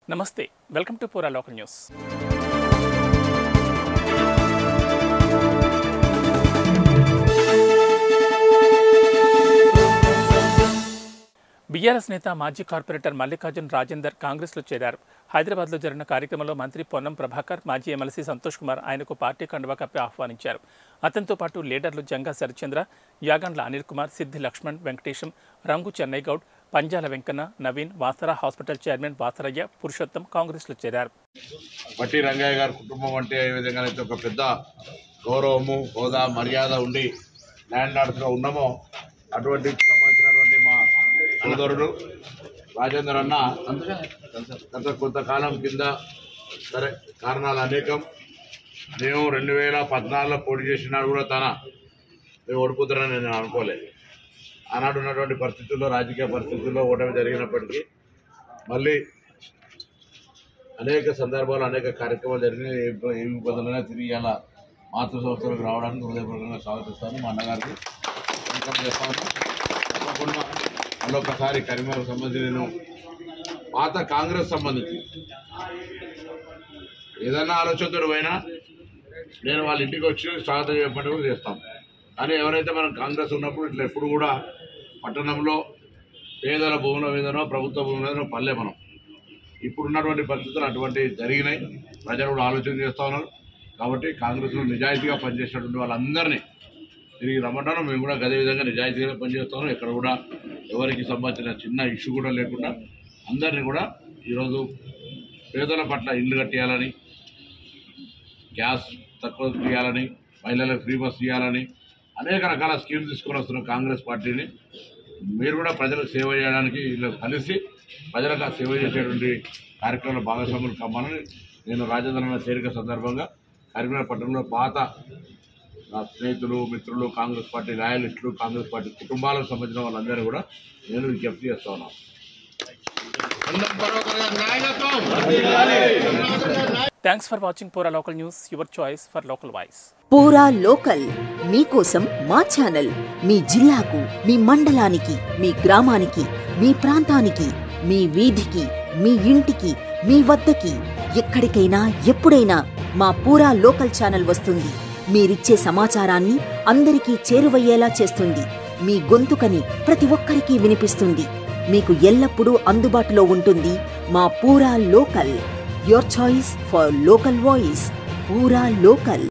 నమస్తే welcome to Pura local news BRS నేత మాజీ కార్పొరేటర్ మల్లికార్జున్ రాజేందర్ కాంగ్రెస్లో చేరారు హైదరాబాద్లో జరిగిన కార్యక్రమంలో మంత్రి పొన్నం ప్రభాకర్ మాజీ ఎమ్మెల్సీ సంతోష్ కుమార్ ఆయనకు పార్టీ కండువా కప్పి ఆహ్వానించారు అతనితో పాటు లీడర్లు జంగా శరచంద్ర యాగండ్ల అనిల్ కుమార్ సిద్ధి లక్ష్మణ్ వెంకటేశం రంగు చెన్నై గౌడ్ పంజాల వెంకన్న నవీన్ వాసరా హాస్పిటల్ చైర్మన్ వాసరయ్య పురుషోత్తం కాంగ్రెస్లో చేరారు బట్టి రంగయ్య గారి కుటుంబం అంటే ఏ విధంగా అయితే ఒక పెద్ద గౌరవము హోదా మర్యాద ఉండి ల్యాండ్ లార్డ్స్గా ఉన్నామో అటువంటి సంబంధించినటువంటి మా సోదరుడు రాజేందర్ అన్న గత కొంతకాలం కింద సరే కారణాలు అనేకం నేను రెండు వేల పద్నాలుగులో పోటీ చేసినాడు కూడా తన మేము ఓడిపోతారని నేను అనుకోలేదు ఆనాడు ఉన్నటువంటి పరిస్థితుల్లో రాజకీయ పరిస్థితుల్లో ఓటమి జరిగినప్పటికీ మళ్ళీ అనేక సందర్భాలు అనేక కార్యక్రమాలు జరిగినాయి ఏ ఇబ్బ- ఏ ఇబ్బందులైనా తిరిగి ఇలా మాతృ సంస్థలకు రావడానికి హృదయపూర్వకంగా స్వాగతిస్తాను మా అన్నగారికి వెల్కమ్ చేస్తాను తప్పకుండా మళ్ళొకసారి కరీంనగర్ సంబంధించి నేను పాత కాంగ్రెస్ సంబంధించి ఏదైనా ఆలోచనతో పోయినా నేను వాళ్ళ ఇంటికి వచ్చి స్వాగతం చెప్పడం కూడా చేస్తాం కానీ ఎవరైతే మనం కాంగ్రెస్ ఉన్నప్పుడు ఇట్లా ఎప్పుడు కూడా పట్టణంలో పేదల భూముల మీదనో ప్రభుత్వ భూముల మీదనో పల్లె మనం ఇప్పుడు ఉన్నటువంటి పరిస్థితులు అటువంటి జరిగినాయి ప్రజలు కూడా ఆలోచన చేస్తూ ఉన్నారు కాబట్టి కాంగ్రెస్లో నిజాయితీగా పనిచేసినటువంటి వాళ్ళందరినీ తిరిగి రమ్మంటాను మేము కూడా అదే విధంగా నిజాయితీగా పనిచేస్తాను ఇక్కడ కూడా ఎవరికి సంబంధించిన చిన్న ఇష్యూ కూడా లేకుండా అందరినీ కూడా ఈరోజు పేదల పట్ల ఇల్లు కట్టేయాలని గ్యాస్ తక్కువ తీయాలని మహిళలకు ఫ్రీ బస్ ఇవ్వాలని అనేక రకాల స్కీమ్స్ తీసుకొని వస్తున్న కాంగ్రెస్ పార్టీని మీరు కూడా ప్రజలకు సేవ చేయడానికి వీళ్ళు కలిసి ప్రజలకు ఆ సేవ చేసేటువంటి కార్యక్రమంలో భాగస్వాములు కమ్మాలని నేను రాజధాని చేరిక సందర్భంగా కరీంనగర్ పట్టణంలో పాత నా స్నేహితులు మిత్రులు కాంగ్రెస్ పార్టీ రాయలిస్టులు కాంగ్రెస్ పార్టీ కుటుంబాలకు సంబంధించిన వాళ్ళందరూ కూడా నేను విజ్ఞప్తి చేస్తా ఉన్నాను thanks for watching Pura local news your choice for local voice Pura local మీకోసం మా ఛానల్ మీ జిల్లాకు మీ మండలానికి మీ గ్రామానికి మీ ప్రాంతానికి మీ వీధికి మీ ఇంటికి మీ వద్దకి ఎక్కడికైనా ఎప్పుడైనా మా పూరా లోకల్ ఛానల్ వస్తుంది మీరిచ్చే సమాచారాన్ని అందరికీ చేరువయ్యేలా చేస్తుంది మీ గొంతుకని ప్రతి ఒక్కరికి వినిపిస్తుంది మీకు ఎల్లప్పుడూ అందుబాటులో ఉంటుంది మా Pura local your choice for local voice Pura local